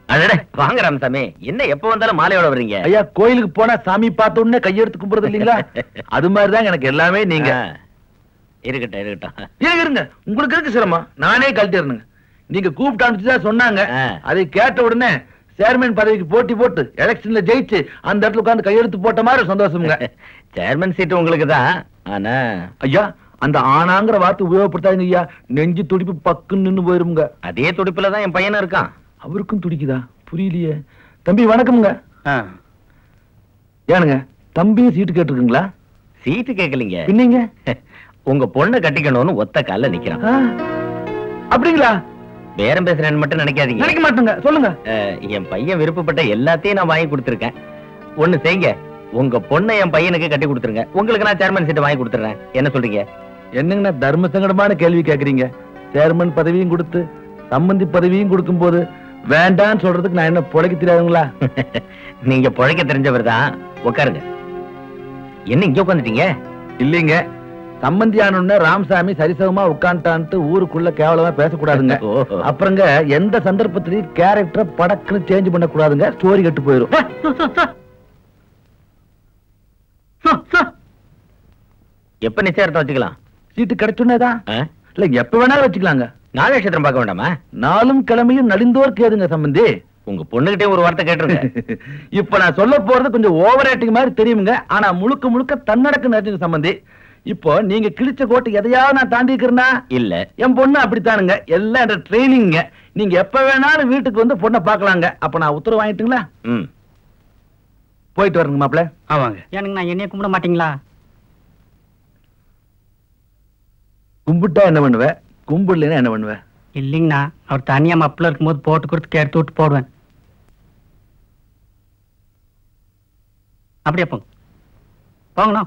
அடடே வாங்க ராமசாமி என்ன எப்ப வந்தாலும் மாலையோட வர்றீங்க ஐயா கோயிலுக்கு போனா சாமி பார்த்த உடனே கையெடுத்து கும்பிடுறது இல்லீங்களா அது மாதிரிதான் எனக்கு எல்லாமே நீங்க ஆ, இருக்கட்டும் இருக்கட்டும் இருங்க இருங்க உங்களுக்கு இருக்கு சிரமம் நானே கழட்டிடுறேங்க நீங்க கூப்பிட்டு அனுப்பிச்சுதான் சொன்னாங்க ஆ. அதை கேட்ட உடனே சேர்மன் பதவிக்கு போட்டி போட்டு எலெக்ஷன்ல ஜெயிச்சு அந்த இடத்துல உட்கார்ந்து கையெழுத்து போட்ட மாதிரி சந்தோஷமுங்க சேர்மன் சீட் உங்களுக்கு தான் ஆனா ஐயா அந்த ஆனாங்கிற வார்த்தை உபயோகப்படுத்தாதீங்க ஐயா நெஞ்சு துடிப்பு பக்குன்னு நின்னு போயிருமுங்க அதே துடிப்புல தான் என் பையனும் இருக்கான் அவருக்கும் துடிக்குதா புரியலையே தம்பி வணக்கம்ங்க ஏனுங்க தம்பியும் சீட்டு கேட்டிருக்குங்களா சீட்டு கேட்கலீங்க பின்னீங்க உங்க பொண்ணை கட்டிக்கணும்னு ஒத்த கால்ல நிக்கிறான் ஆ, அப்படிங்களா பேரம் பேசுறேன்னு மட்டும் நினைக்காதீங்க நினைக்க மாட்டேங்க சொல்லுங்க அஹ், என் பையன் விருப்பப்பட்ட எல்லாத்தையும் நான் வாங்கி கொடுத்துருக்கேன் ஒண்ணு செய்யுங்க உங்க பொண்ணை என் பையனுக்கு கட்டி கொடுத்துருங்க உங்களுக்கு நான் சேர்மன் சீட்டை வாங்கி கொடுத்துறேன் என்ன சொல்றீங்க என்னங்கண்ணா தர்ம சங்கடமான கேள்வி கேக்குறீங்க சேர்மன் பதவியும் கொடுத்து சம்பந்தி பதவியும் கொடுக்கும்போது வேண்டான்னு சொல்றதுக்கு நான் என்ன பொழைக்க தெரியாதுங்களா நீங்க பொழைக்க தெரிஞ்சவர் தான் உட்காருங்க என்ன இங்க உட்காந்துட்டீங்க இல்லைங்க சம்பந்தி ஆனோடனே ராமசாமி சரிசமமா உட்காந்துட்டான்ட்டு ஊருக்குள்ள கேவலமா பேசக்கூடாதுங்க ஓஹோ. அப்புறங்க எந்த சந்தர்ப்பத்திலையும் கேரக்டரை படக்குன்னு சேஞ்ச் பண்ண கூடாதுங்க ஸ்டோரி கெட்டு போயிரும் எப்ப நிச்சயத்தை வச்சுக்கலாம் சீட்டு கிடைச்சுன்னேதான் ஆ? இல்ல எப்ப வேணாலும் வச்சுக்கலாங்க நாலு நட்சத்திரம் பார்க்க வேண்டாமா நாளும் கிழமையும் நலிந்தோர் கேதுங்க சம்பந்தி உங்க பொண்ணுகிட்டே ஒரு வார்த்தை கேட்டுருங்க இப்ப நான் சொல்ல போறது கொஞ்சம் ஓவர் ஆக்டிங் மாதிரி தெரியுங்க ஆனா முழுக்க முழுக்க தன்னடக்கு நடிச்சுங்க சம்பந்தி இப்போ நீங்க கிழிச்ச கோட்டு எதையாவது நான் தாண்டி இருக்கிறேன்னா இல்ல என் பொண்ணு அப்படித்தானுங்க எல்லாம் என்ற ட்ரைனிங்க நீங்க எப்ப வேணாலும் வீட்டுக்கு வந்து பொண்ணை பார்க்கலாங்க அப்ப நான் உத்தரவு வாங்கிட்டுங்களா ம் போயிட்டு வரணுங்க மாப்பிள்ள ஆமாங்க எனக்கு நான் என்னைய கும்பிட மாட்டீங்களா கும்பிட்டா என்ன பண்ணுவேன் கும்பிடலைன்னா என்ன பண்ணுவேன் இல்லைங்கண்ணா அவர் தனியா மப்பிள்ள இருக்கும்போது போட்டு கொடுத்து எடுத்து விட்டு போடுவேன் அப்படியே போங்க போங்கண்ணா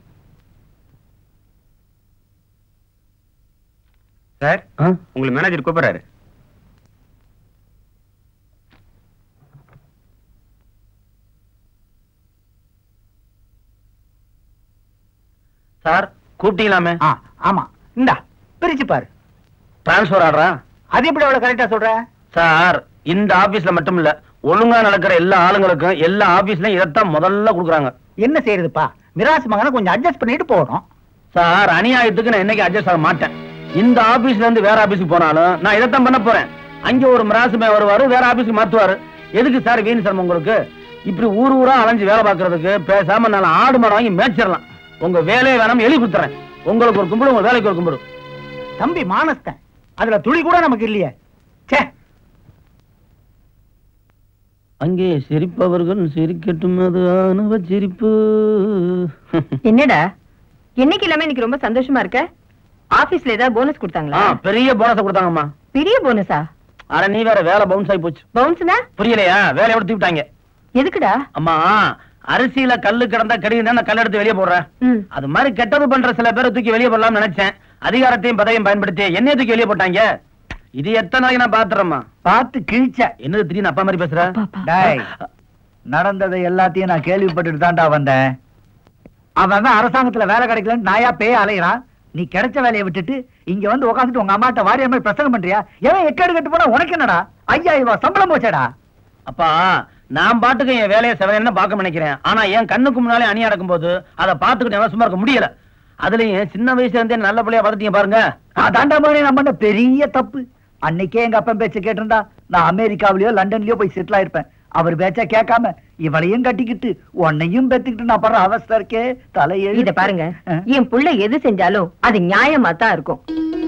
சார் உங்களை மேனேஜர் கூப்பிடுறாரு சார் கூப்பிட்டீங்களாமே ஆ ஆமா இந்தா பிரிச்சு பாரு டிரான்ஸ்பர் ஆடுறா அது எப்படி அவ்வளவு கரெக்டா சொல்ற சார் இந்த ஆபீஸ்ல மட்டும் இல்ல ஒழுங்கா நடக்கிற எல்லா ஆளுங்களுக்கும் எல்லா ஆபீஸ்லயும் இதைத்தான் முதல்ல கொடுக்குறாங்க என்ன செய்யறதுப்பா மிராசு மகனை கொஞ்சம் அட்ஜஸ்ட் பண்ணிட்டு போகணும் சார் அநியாயத்துக்கு நான் என்னைக்கு அட்ஜஸ்ட் ஆக மாட்டேன் இந்த ஆபீஸ்ல இருந்து வேற ஆபீஸ்க்கு போனாலும் நான் இதைத்தான் பண்ண போறேன் அங்க ஒரு மிராசுமே வருவாரு வேற ஆபீஸ்க்கு மாத்துவாரு எதுக்கு சார் வீண் சிரமம் உங்களுக்கு இப்படி ஊர் ஊரா அலைஞ்சு வேலை பார்க்கறதுக்கு பேசாம நான் ஆடு மாடு வாங்கி மேய்ச்சிடலாம் உங்க வேலையை வேணாம் எழுதி குத்துறேன் உங்களுக்கு ஒரு கும்பிடு உங்க வேலைக்கு ஒரு கும்பிடு தம்பி மானஸ்தன் அதுல துளி கூட நமக்கு இல்லையே ச்சே அங்கே சிரிப்பவர்கள் சிரிக்கட்டும் அது ஆணவ சிரிப்பு என்னடா என்னைக்கு இல்லாம இன்னைக்கு ரொம்ப சந்தோஷமா இருக்க ஆபீஸ்ல ஏதாவது போனஸ் கொடுத்தாங்களா பெரிய போனஸ கொடுத்தாங்கம்மா பெரிய போனஸா அட நீ வேற வேலை பவுன்ஸ் ஆகி போச்சு பவுன்ஸ்னா புரியலையா வேலையோட தூக்கிட்டாங்க எதுக்குடா அம்மா அரிசியில கல்லு கிடந்தா கடினா நான் கல் எடுத்து வெளியே போடுறேன் ம். அது மாதிரி கெட்டது பண்ற சில பேரை தூக்கி வெளியே போடலாம்னு நினைச்சேன் அதிகாரத்தையும் பதவியும் பயன்படுத்தி என்னைய தூக்கி வெளியே போட்டாங்க இது எத்தனை நாளைக்கு நான் பாத்துறேம்மா பார்த்து கிழிச்ச என்னது திடீர்னு அப்பா மாதிரி பேசுற டேய் நடந்ததை எல்லாத்தையும் நான் கேள்விப்பட்டுட்டு தான்டா வந்தேன் அவன் தான் அரசாங்கத்துல வேலை கிடைக்கலன்னு நாயா பேய அலையறான் நீ கிடைச்ச வேலையை விட்டுட்டு இங்க வந்து உட்காந்துட்டு உங்க அம்மாட்ட வாரிய மாதிரி பிரசங்கம் பண்றியா எவன் எக்கேடு கட்டு போனா உனக்கு என்னடா ஐயாயிரம் ரூபாய் சம்பளம் போச்சேடா அப்பா நான் பாட்டுக்கு என் வேலையை செவன பார்க்க நினைக்கிறேன் ஆனா என் கண்ணுக்கு முன்னாலே அணி அடக்கும் போது அதை பாத்துக்கிட்டு என்னால சும்மா இருக்க முடியல அதுலயும் சின்ன வயசுல இருந்தே நல்ல பிள்ளையா வளர்த்தீங்க பாருங்க அதாண்டா மாதிரி நம்ம பண்ண பெரிய தப்பு அன்னைக்கே எங்க அப்பன் பேச்ச கேட்டிருந்தா நான் அமெரிக்காவிலயோ லண்டன்லயோ போய் செட்டில் ஆயிருப்பேன் அவர் பேச்ச கேட்காம இவளையும் கட்டிக்கிட்டு உன்னையும் பெத்துக்கிட்டு நான் படுற அவஸ்தை இருக்கே தலையை இத பாருங்க என் புள்ள எது செஞ்சாலும் அது நியாயமா தான் இருக்கும்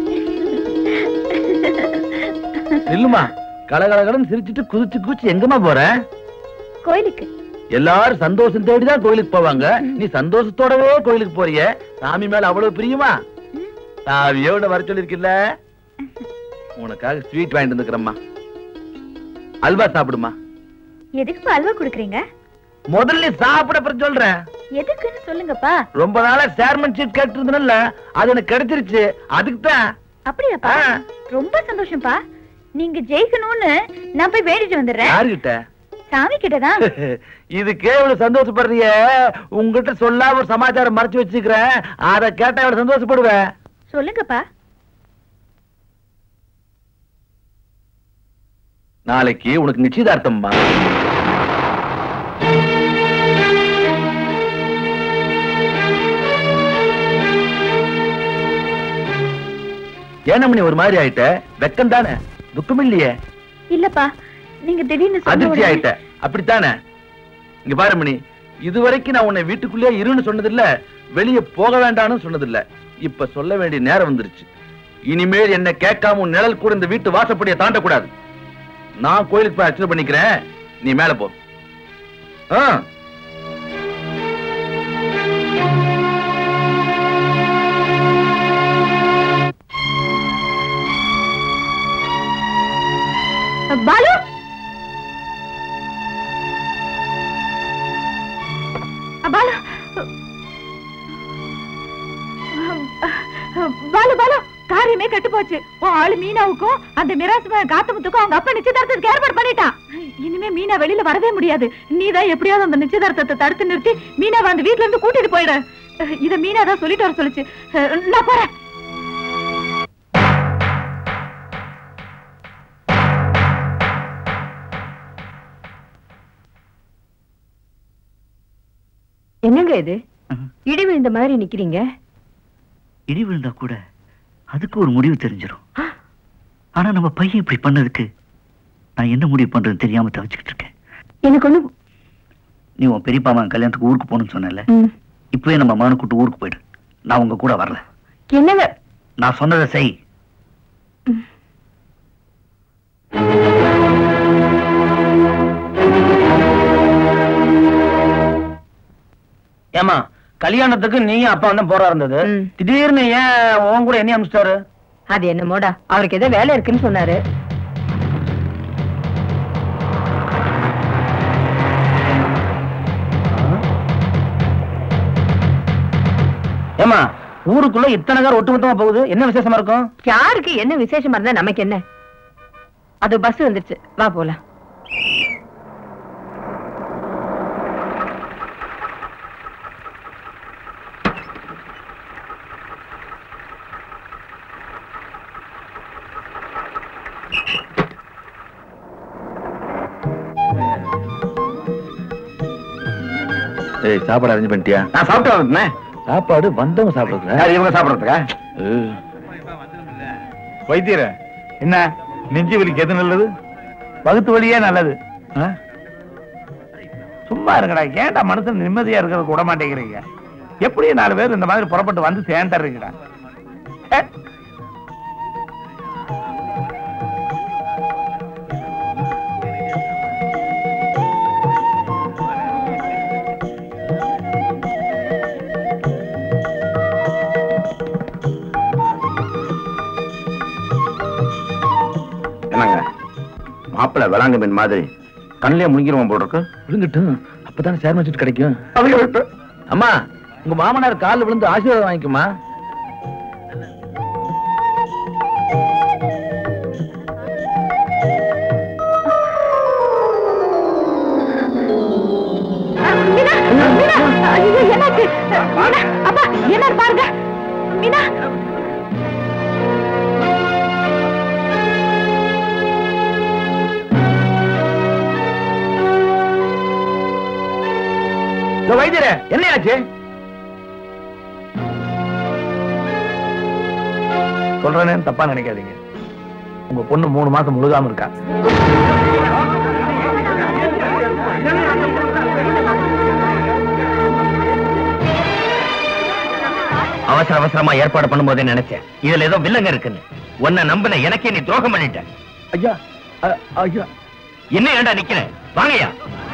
இல்லுமா கலகலகலன்னு சிரிச்சிட்டு குதிச்சு குதிச்சு எங்கம்மா போற கோயிலுக்கு எல்லாரும் சந்தோஷம் தேடிதான் கோயிலுக்கு போவாங்க நீ சந்தோஷத்தோடவே கோயிலுக்கு போறிய சாமி மேல அவ்வளவு பிரியுமா சாவியோட வர சொல்லிருக்கில்ல உனக்காக ஸ்வீட் வாங்கிட்டு வந்துக்கிறம்மா அல்வா சாப்பிடுமா எதுக்கு அல்வா குடுக்குறீங்க முதல்ல சாப்பிட அப்புறம் சொல்றேன் எதுக்குன்னு சொல்லுங்கப்பா ரொம்ப நாளா சேர்மன் சீட் கேட்டு இருந்தேன்ல அது எனக்கு கிடைச்சிருச்சு அதுக்கு தான் அப்படியாப்பா ஆ. ரொம்ப சந்தோஷம்ப்பா நீங்க ஜெயிக்கணும்னு நான் போய் வேண்டிட்டு வந்துடுறேன் யாருகிட்ட சாமி கிட்டதான் இதுக்கே இவ்வளவு சந்தோஷப்படுறிய உங்ககிட்ட சொல்லாம ஒரு சமாச்சாரம் மறைச்சு வச்சுக்கிறேன் அதை கேட்டா இவ்வளவு சந்தோஷப்படுவேன் சொல்லுங்கப்பா நாளைக்கு உனக்கு நிச்சயதார்த்தம்மா ஏனமணி ஒரு மாதிரி ஆயிட்ட வெக்கம் தானே துக்கம் இல்லையே இல்லப்பா நீங்க திடீர்னு சொன்ன அதிர்ச்சி உடனே- ஆயிட்ட அப்படித்தானே இங்க பாரு மணி இதுவரைக்கும் நான் உன்னை வீட்டுக்குள்ளே இருன்னு சொன்னதில்ல வெளியே போக வேண்டாம்னு சொன்னதில்ல இப்ப சொல்ல வேண்டிய நேரம் வந்துருச்சு இனிமேல் என்ன கேட்காம உன் நிழல் கூட இந்த வீட்டு வாசப்படியை தாண்டக்கூடாது நான் கோயிலுக்கு போய் அர்ச்சனை பண்ணிக்கிறேன் நீ மேல போ ஆ பாலு பாலு பாலு பாலு காரியமே கெட்டு போச்சு உன் ஆளு மீனாவுக்கும் அந்த மிராஸ் காத்தமுத்துக்கும் அவங்க அப்பா நிச்சயதார்த்தத்துக்கு ஏற்பாடு பண்ணிட்டான் இனிமே மீனா வெளியில வரவே முடியாது நீதான் எப்படியாவது அந்த நிச்சயதார்த்தத்தை தடுத்து நிறுத்தி மீனாவை அந்த வீட்ல இருந்து கூட்டிட்டு போயிடு இத மீனா தான் சொல்லிட்டு வர சொல்லுச்சு நான் போறேன் என்னங்க இது இடி விழுந்த மாதிரி நிக்கிறீங்க இடி விழுந்தா கூட அதுக்கு ஒரு முடிவு தெரிஞ்சிடும் ஆனா நம்ம பையன் இப்படி பண்ணதுக்கு நான் என்ன முடிவு பண்றதுன்னு தெரியாம தவிச்சுக்கிட்டு இருக்கேன் எனக்கு ஒண்ணு நீ உன் பெரியப்பா மகன் கல்யாணத்துக்கு ஊருக்கு போகணும்னு சொன்னல ம், இப்பவே நம்ம மகனை கூட்டு ஊருக்கு போயிடு நான் உங்க கூட வரல என்னங்க நான் சொன்னதை செய் ஏமா கல்யாணத்துக்கு நீயும் அப்பா தான் போறா இருந்தது ம். திடீர்னு ஏன் உன் கூட என்ன அனுப்பிச்சிட்டாரு அது என்னமோடா அவருக்கு ஏதோ வேலை இருக்குன்னு சொன்னாரு ஏமா ஊருக்குள்ள இத்தனை கார் ஒட்டுமொத்தமா போகுது என்ன விசேஷமா இருக்கும் யாருக்கு என்ன விசேஷமா இருந்தா நமக்கு என்ன அது பஸ் வந்துருச்சு வா போலாம் ஏய் சாப்பாடு அரேஞ்ச் பண்ணிட்டியா நான் சாப்பிட்டு வந்தேன் சாப்பாடு வந்தவங்க சாப்பிடுறது யார் இவங்க சாப்பிடுறதுக்கா வைத்தியர என்ன நெஞ்சு வலிக்கு எது நல்லது வகுத்து வலியே நல்லது ஆ? சும்மா இருங்கடா ஏன்டா மனுஷன் நிம்மதியா இருக்கிறதுக்கு விட மாட்டேங்கிறீங்க எப்படி நாலு பேர் இந்த மாதிரி புறப்பட்டு வந்து சேர்ந்துடுறீங்கடா ஏ? என்னங்க மாப்பிள்ளை விளாங்க மீன் மாதிரி கண்ணிலே முழுங்கிருவோம் போல் இருக்கு விழுங்கட்டும் அப்பதானே சேர்மன் சீட் கிடைக்கும் அம்மா உங்க மாமனார் காலில் விழுந்து ஆசீர்வாதம் வாங்கிக்குமா மீனா மீனா ஐயோ என்னாச்சு மீனா அப்பா என்ன பாருங்க மீனா வைத்தியரே என்ன ஆச்சு சொல்றேன்னு தப்பா நினைக்காதீங்க உங்க பொண்ணு மூணு மாசம் முழுகாம இருக்கா அவசர அவசரமா ஏற்பாடு பண்ணும்போதே நினைச்சேன் இதுல ஏதோ வில்லங்க இருக்குன்னு உன்னை நம்பின எனக்கே நீ துரோகம் பண்ணிட்ட ஐயா அ- ஐயா என்ன ஏன்டா நிக்கிறேன் வாங்கய்யா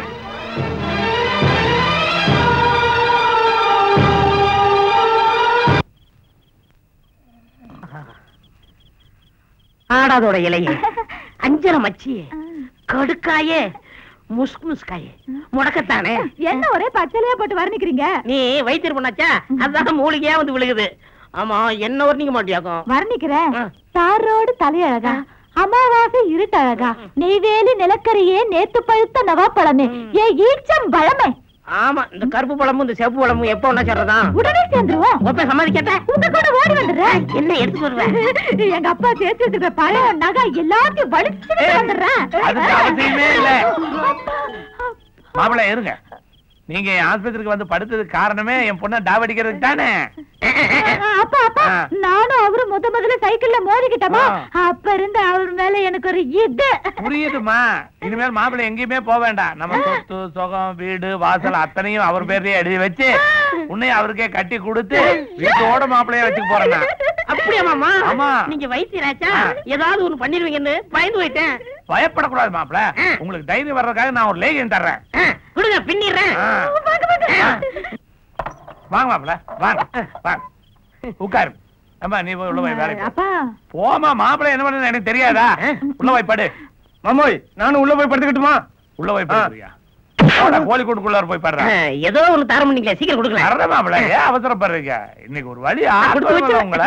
ஆடாதோட இலையே அஞ்சர மச்சியே கடுக்காயே முஸ்க் முஸ்காயே முடக்கத்தானே என்ன ஒரே பச்சலையா போட்டு வர்ணிக்கிறீங்க நீ வைத்தியர் பண்ணாச்சா அதான் மூலிகையா வந்து விழுகுது ஆமா என்ன வர்ணிக்க மாட்டியாக்கும் வர்ணிக்கிறேன் ஆ. தாரோடு தலையழகா அமாவாசை இருட்டழகா நெய்வேலி நிலக்கரியே நேத்து பழுத்த நவாப்பழமே ஏ ஈச்சம் பழமே ஆமா இந்த கருப்பு பழமும் இந்த செவப்பு பழமும் எப்போ ஒண்ணா சொல்றதா உடனே சேர்ந்துருவோம் ஒப்ப சம்மதிக்கட்ட உங்க கூட ஓடி வந்துடுறேன் என்ன எடுத்து வருவேன் எங்க அப்பா சேர்த்து வச்சிருக்க பழைய நகை எல்லாத்தையும் வலிச்சுட்டு வந்துடுறேன் அதுக்கு அவசியமே இல்ல. மாப்பிள்ளை இருங்க நீங்க என் ஆஸ்பத்திரிக்கு வந்து படுத்ததுக்கு காரணமே என் பொண்ணை டாவடிக்கிறதுக்கு தானே அப்பா அப்பா ஆ. நானும் அவரும் முத முதல்ல சைக்கிள்ல மோதிக்கிட்டோமா ஆ. அப்ப இருந்து அவர் மேல எனக்கு ஒரு இது புரியுதுமா இனிமேல் மாப்பிள்ளை எங்கேயுமே போக வேண்டாம் நம்ம சொத்து சுகம் வீடு வாசல் அத்தனையும் அவர் பேர்லயே எழுதி வச்சு உன்னையும் அவருக்கே கட்டி கொடுத்து வீட்டோட மாப்பிள்ளைய வச்சுக்க போறேன் நான். அப்படியா மாமா ஆமா. நீங்க வைத்தியராச்சா ஆ. ஏதாவது ஒண்ணு பண்ணிருவீங்கன்னு பயந்து போயிட்டேன் பயப்படக்கூடாது மாப்பிள்ள ஆ. உங்களுக்கு தைரியம் வர்றதுக்காக நான் ஒரு லேகியம் தர்றேன் ஆ, கொடுங்க பின்னிடுறேன் ஆ. ஆ. வாங்க மாப்பிள்ள வாங்க வாங்க உட்காரு அம்மா நீ போய் உள்ள போய் வேலைக்கு போ. அப்பா போமா மாப்பிள்ளை என்ன பண்ணு எனக்கு தெரியாதா உள்ள போய் படு மாமோய் நானும் உள்ள போய் படுத்துக்கிட்டுமா உள்ள போய் படுறியா கோழி கூட்டுக்குள்ளார போய் ஆ, படுறேன் ஏதோ ஒண்ணு தர முடியல சீக்கிரம் கொடுக்கல வர்ற மாப்பிள்ள ஏன் அவசரப்படுறீங்க இன்னைக்கு ஒரு வழி கொடுத்து ஆட்டு வச்சு. உங்களை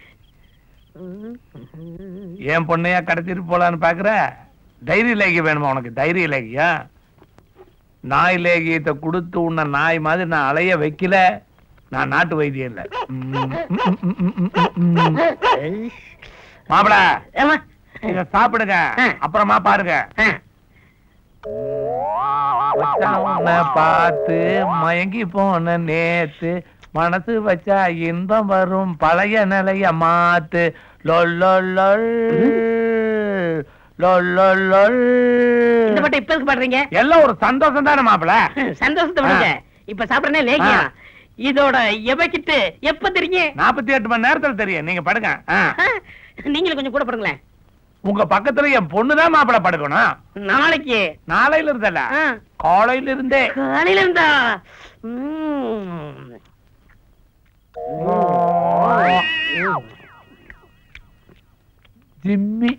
என் பொண்ணையா கடத்திட்டு போலான்னு பாக்குற தைரிய லேகியம் வேணுமா உனக்கு தைரிய லேகியம் நாய் லேகியத்தை கொடுத்து உன்னை நாய் மாதிரி நான் அலைய வைக்கல நான் நாட்டு வைத்தியம் இல்ல மாப்பிள ஏம்மா? இத சாப்பிடுங்க ஆ. அப்புறமா பாருங்க ஆ, உன்னை பார்த்து மயங்கி போன நேத்து மனசு வச்சா இன்பம் வரும் பழைய நிலைய மாத்து லொல் லொல் லொல். லொல் லொல் லொல். இந்த பாட்டை இப்ப எதுக்கு பாடுறீங்க எல்லாம் ஒரு சந்தோஷம் தானே மாப்பிள சந்தோஷத்தை விடுங்க இப்ப சாப்பிடறேனே லேகியா ஆ. இதோட எவக்கிட்டு எப்ப தெரியும் நாற்பத்தி எட்டு மணி நேரத்துல தெரியும் நீங்க படுங்க ஆ. ஆ, நீங்களும் கொஞ்சம் கூட படுங்களேன் உங்க பக்கத்துல என் பொண்ணுதான் மாப்பிள படுக்கணும் நாளைக்கு நாளையில இருந்தல ஆ, காலையில இருந்தே காலையில இருந்தா ம். ஜிம்மி